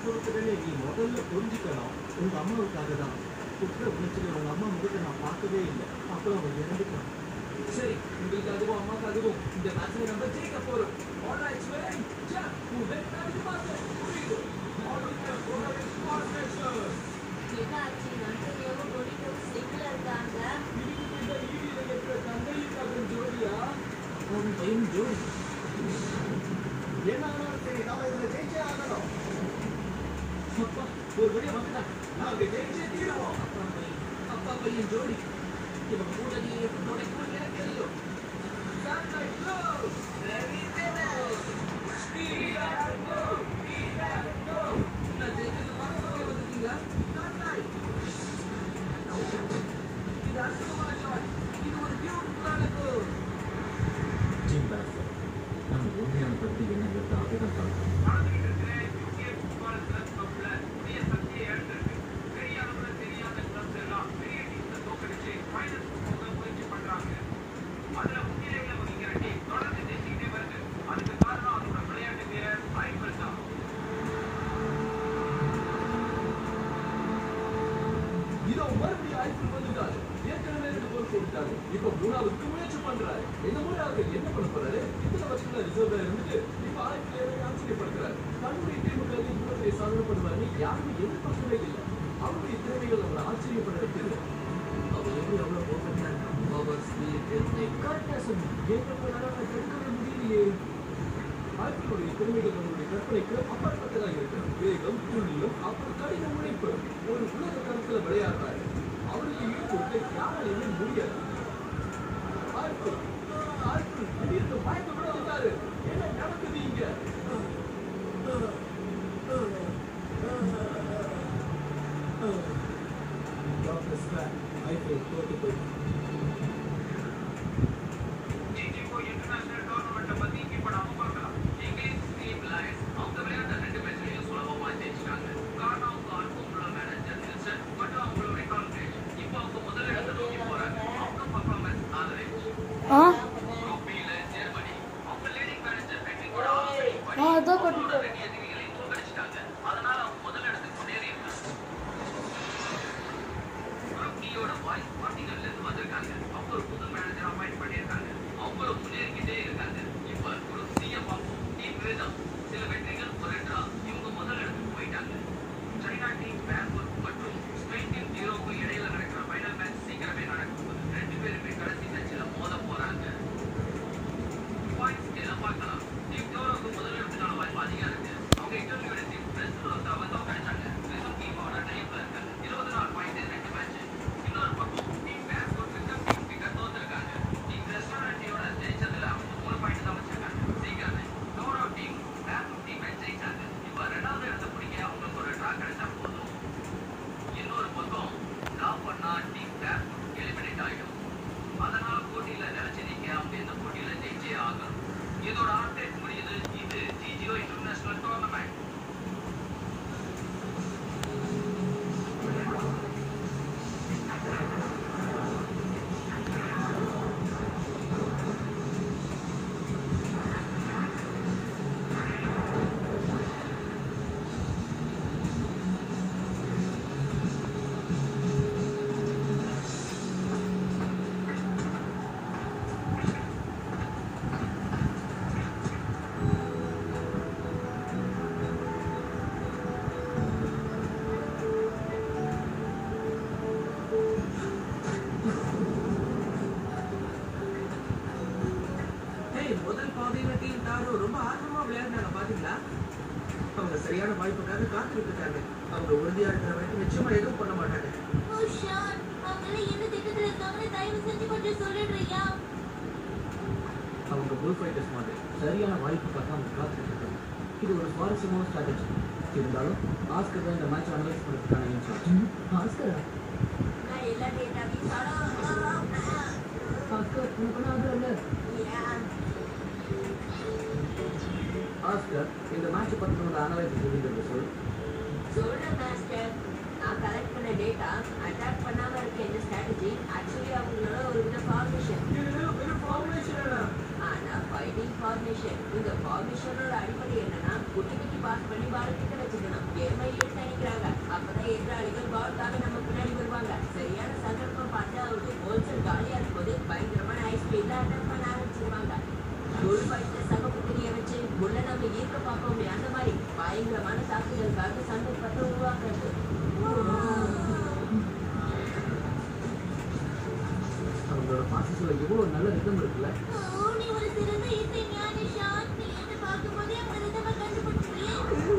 பொறுப்புகளை நீ முதல்ல புரிஞ்சுக்கணும் உங்க அம்மாவுக்காக தான் குற்ற உணர்ச்சியில் உங்க அம்மா முகத்தை நான் பார்க்கவே இல்லை அப்புறம் அவங்க இறந்துட்டான் சரி உங்களுக்கு அதுவும் அம்மாக்கு அதுவும் இந்த மேட்ச்ல நம்ம ஜெயிக்க போறோம் alright Sven jump move very nice pass புரியுது ஆல்ரைட் ஃபார் ஸ்பான்சர்ஸ் என்ன ஆச்சு நன்றியாவும் பொடிக்கும் சிங்கிள் இருக்காங்க இதுக்கு இந்த ஈடியில இருக்கிற தந்தையுக்காக ஜோடியா அவன் பையன் ஜோடி என்ன ஆனாலும் சரி நாம இதுல ஜெயிச்சே ஆகணும் அப்பா ஒரு வழியா வந்துட்டான் நாங்க ஜெயிச்சே தீருவோம் அப்பா பையன் அப்பா பையன் ஜோடி இவன் கூட நீ துணைக்கும் எனக்கு தெரியும் Sunlight flows. Ready, go. Speed and go. Speed and go. நான் ஜெயிச்சது பக்கத்துல வந்துட்டீங்களா? Sunlight. இது அற்புதமான shot. இது ஒரு பியூட்டிஃபுல்லான goal. ஜிம் பேஸ்கர் நம்ம உண்மையான பற்றி என்னங்கிறது அதுதான் பார்க்கணும் இதோ மறுபடியும் ஐபிஎல் வந்துட்டாரு ஏற்கனவே ரெண்டு கோல் போட்டுட்டாரு இப்ப மூணாவதுக்கு முயற்சி பண்றாரு இந்த முறை அவர் என்ன பண்ண போறாரு இத்தனை வருஷத்துல ரிசர்வ்ல இருந்துட்டு இப்ப ஐபிஎல் ஆச்சரியப்படுத்துறாரு தன்னுடைய டீமுக்கு இவ்வளவு சாதனை பண்ணுவாருன்னு யாருமே எதிர்பார்க்கவே இல்லை அவருடைய திறமைகள் அவரை ஆச்சரியப்பட வைக்கிறது அவர் எப்படி அவ்வளவு பர்ஃபெக்டா இருக்கான் பவர் ஸ்பீட் டெக்னிக் கரெக்டா சொன்னீங்க எங்க போனாலும் அதை தடுக்கவே முடியலையே ஆட்களுடைய திறமைகள் நம்முடைய கற்பனைக்கு அப்பாற்பட்டதாக இருக்கிறது வேகம் துல்லியம் அப்புறம் கடின உழைப்பு ஒரு உலக தரத்துல விளையாடுறாரு அவருக்கு ஈடுபட்டு யாராலையுமே முடியாது ஆட்கள் ஆட்கள் திடீர்னு மயக்க விட வந்தாரு என்ன நடக்குது இங்க டாக்டர் ஸ்கேன் ஐபிஎல் தோற்று போய் ஆ ஆ அதான் பண்ணிட்டேன் ஏய் முதல் பாதையில டீம் தாரோ ரொம்ப ஆர்வமா விளையாடுறாங்க பாத்தீங்களா அவங்க சரியான வாய்ப்புக்காக காத்துக்கிட்டு இருக்காங்க அவங்க உறுதியா இருக்கிற வரைக்கும் நிச்சயமா எதுவும் பண்ண மாட்டாங்க ஓ ஷான் அவங்கள என்ன திட்டத்துல இருக்காங்கன்னு தயவு செஞ்சு கொஞ்சம் சொல்லிடுறியா அவங்க புல் ஃபைட்டர்ஸ் மாதிரி சரியான வாய்ப்புக்காக அவங்க காத்துட்டு இருக்காங்க இது ஒரு சுவாரஸ்யமான ஸ்ட்ராட்டஜி இருந்தாலும் ஆஸ்கர் தான் இந்த மேட்ச் அனலைஸ் பண்ணுறதுக்கான இன்சார்ஜ் ஆஸ்கரா நான் எல்லா டேட்டாவையும் ஆஸ்கர் உனக்கு அது இல்லை ஆஸ்கர் இந்த மேட்ச் பற்றி உன்னோட அனலைஸ் சொல்லிட்டு சொல் சொல்றேன் மாஸ்டர் நான் கலெக்ட் பண்ண டேட்டா அட்டாக் பண்ணாம இருக்க இந்த ஸ்ட்ராட்டஜி ஆக்சுவலி அவங்களோட ஒரு வித ஃபார்மேஷன் இது வெறும் ஃபார்முலேஷன் ஆனா ஃபைட்டிங் ஃபார்மேஷன் இந்த ஃபார்மேஷனோட அடிப்படை என்னன்னா குட்டி குட்டி பாஸ் பண்ணி பால் கிட்ட வச்சுக்கணும் கேமை காலியா இருக்கும்போது பயங்கரமான ஐஸ் ஸ்பீட்ல அட்டாக் பண்ண ஆரம்பிச்சிருவாங்க ஒரு ஃபைட்ல சகப்புத்திரியை வச்சு முள்ள நம்ம ஈர்க்க பார்ப்போமே அந்த மாதிரி பயங்கரமான தாக்குதலுக்காக சந்தர்ப்பத்தை உருவாக்குறது அவங்களோட பாசத்துல எவ்வளவு நல்ல ரிதம் இருக்குல்ல ஓ, நீ ஒரு சிறந்த இசைஞானி, ஷான். நீ என்னை பார்க்கும்போதே அவங்க rhythm-அ கண்டுபிடிச்சிட்டியே.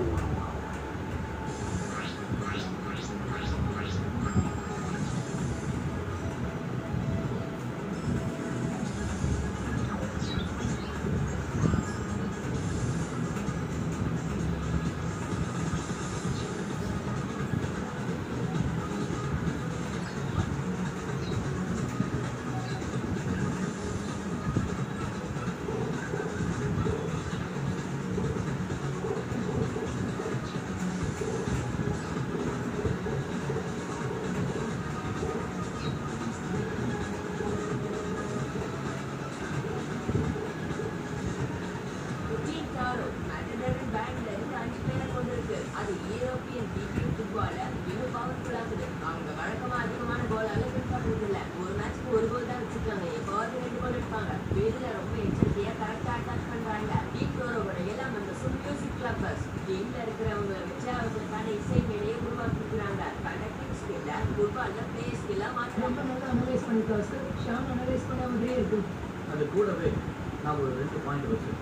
டீம் டாரோ மேட்டனரின் பேங்க்ல இருந்து அஞ்சு பேரை கொண்டிருக்கு அது யூரோப்பியன் டிபியூ ஃபுட்பால இன்னும் பவர்ஃபுல் ஆகுது அவங்க வழக்கமா அதிகமான கோலால வின் பண்றது இல்ல ஒரு மேட்ச்க்கு ஒரு கோல் தான் வச்சிருக்காங்க எப்போவாவது ரெண்டு கோல் எடுப்பாங்க வீடுல ரொம்ப எச்சரிக்கையா கரெக்டா அட்டாக் பண்றாங்க டீம் டாரோட எல்லாம் அந்த சும் மியூசிக் கிளப்பர்ஸ் டீம்ல இருக்கிறவங்க வச்சு அவங்களுக்கான இசை மேடையை உருவாக்கிக்கிறாங்க கண்டக்டிங் ஸ்கில்ல ஃபுட்பால்ல பிளே ஸ்கில்லா ரொம்ப மாற்றாங்க நல்லா அனலைஸ் பண்ணிருக்கா சார் ஷாம் அனலைஸ் பண்ண மாதிரியே இருக்கு அது கூடவே நான் ஒரு ரெண்டு பாயிண்ட் வச்சிருக்கேன்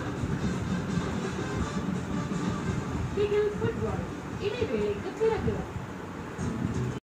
பிகில் ஃபுட்பால் இடைவேளைக்கு பிறகு